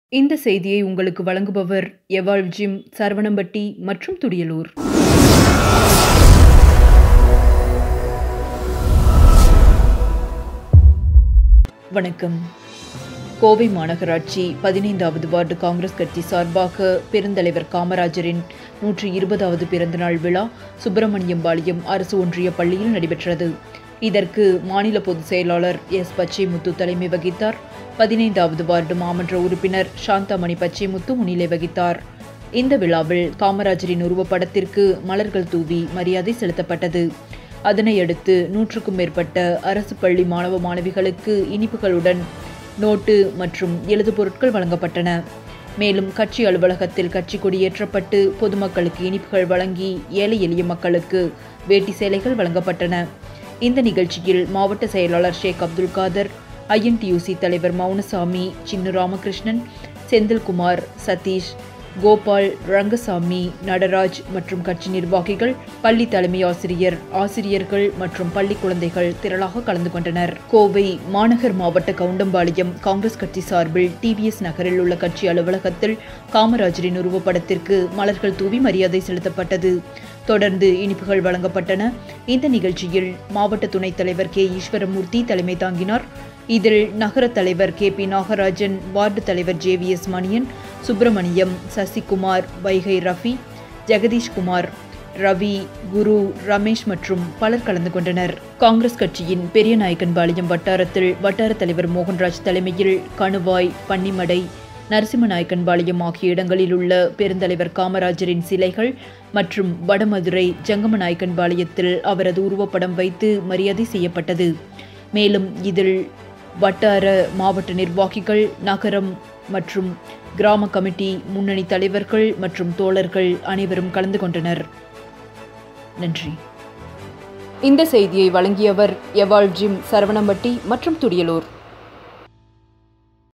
இந்த செய்தியை உங்களுக்கு வழங்குபவர் எவாள் ஜிம் சரவணம்பட்டி மற்றும் துடியலூர் வணக்கம் கோவை மாநகராட்சி பதினைந்தாவது வார்டு காங்கிரஸ் கட்சி சார்பாக பெருந்தலைவர் காமராஜரின் நூற்றி இருபதாவது பிறந்தநாள் விழா சுப்பிரமணியம்பாளையம் அரசு ஒன்றிய பள்ளியில் நடைபெற்றது இதற்கு மாநில பொதுச் செயலாளர் எஸ் பச்சைமுத்து தலைமை வகித்தார் பதினைந்தாவது வார்டு மாமன்ற உறுப்பினர் சாந்தாமணி பச்சைமுத்து முன்னிலை வகித்தார் இந்த விழாவில் காமராஜரின் உருவப்படத்திற்கு மலர்கள் தூவி மரியாதை செலுத்தப்பட்டது அதனையடுத்து நூற்றுக்கும் மேற்பட்ட அரசு பள்ளி மாணவ மாணவிகளுக்கு இனிப்புகளுடன் நோட்டு மற்றும் எழுது பொருட்கள் வழங்கப்பட்டன மேலும் கட்சி அலுவலகத்தில் கட்சி கொடியேற்றப்பட்டு பொதுமக்களுக்கு இனிப்புகள் வழங்கி ஏழை எளிய மக்களுக்கு வேட்டி சேலைகள் வழங்கப்பட்டன இந்த நிகழ்ச்சியில் மாவட்ட செயலாளர் ஷேக் அப்துல் காதர் ஐஎன்டியூசி தலைவர் மௌனசாமி சின்னு ராமகிருஷ்ணன் செந்தில்குமார் சதீஷ் கோபால் ரங்கசாமி நடராஜ் மற்றும் கட்சி நிர்வாகிகள் பள்ளி தலைமை ஆசிரியர் ஆசிரியர்கள் மற்றும் பள்ளி குழந்தைகள் திரளாக கலந்து கொண்டனர் கோவை மாநகர் மாவட்ட கவுண்டம்பாளையம் காங்கிரஸ் கட்சி சார்பில் டிவிஎஸ் நகரில் உள்ள கட்சி அலுவலகத்தில் காமராஜரின் உருவப்படத்திற்கு மலர்கள் தூவி மரியாதை செலுத்தப்பட்டது தொடர்ந்து இனிப்புகள் வழங்கப்பட்டன இந்த நிகழ்ச்சியில் மாவட்ட துணைத் தலைவர் கே ஈஸ்வரமூர்த்தி தலைமை தாங்கினார் இதில் நகர தலைவர் கே பி நாகராஜன் வார்டு தலைவர் J V S Maniyan Subramaniam Sasikumar Vaigai Rafi Jagadeeshkumar Ravi Guru Ramesh மற்றும் பலர் கலந்து கொண்டனர் காங்கிரஸ் கட்சியின் பெரிய நாயக்கன்பாளையம் வட்டாரத்தில் வட்டார தலைவர் மோகன்ராஜ் தலைமையில் கணுவாய் பன்னிமடை நரசிம்மநாயக்கன்பாளையம் ஆகிய இடங்களில் உள்ள பெருந்தலைவர் காமராஜரின் சிலைகள் மற்றும் வடமதுரை ஜங்கமநாயக்கன்பாளையத்தில் அவரது உருவப்படம் வைத்து மரியாதை செய்யப்பட்டது மேலும் இதில் வட்டார மாவட்ட நிர்வாகிகள் நகரம் மற்றும் கிராம கமிட்டி முன்னணி தலைவர்கள் மற்றும் தோழர்கள் அனைவரும் கலந்து கொண்டனர் நன்றி இந்த செய்தியை வழங்கியவர் எவாள் ஜிம் சரவணம்பட்டி மற்றும் துடியலூர்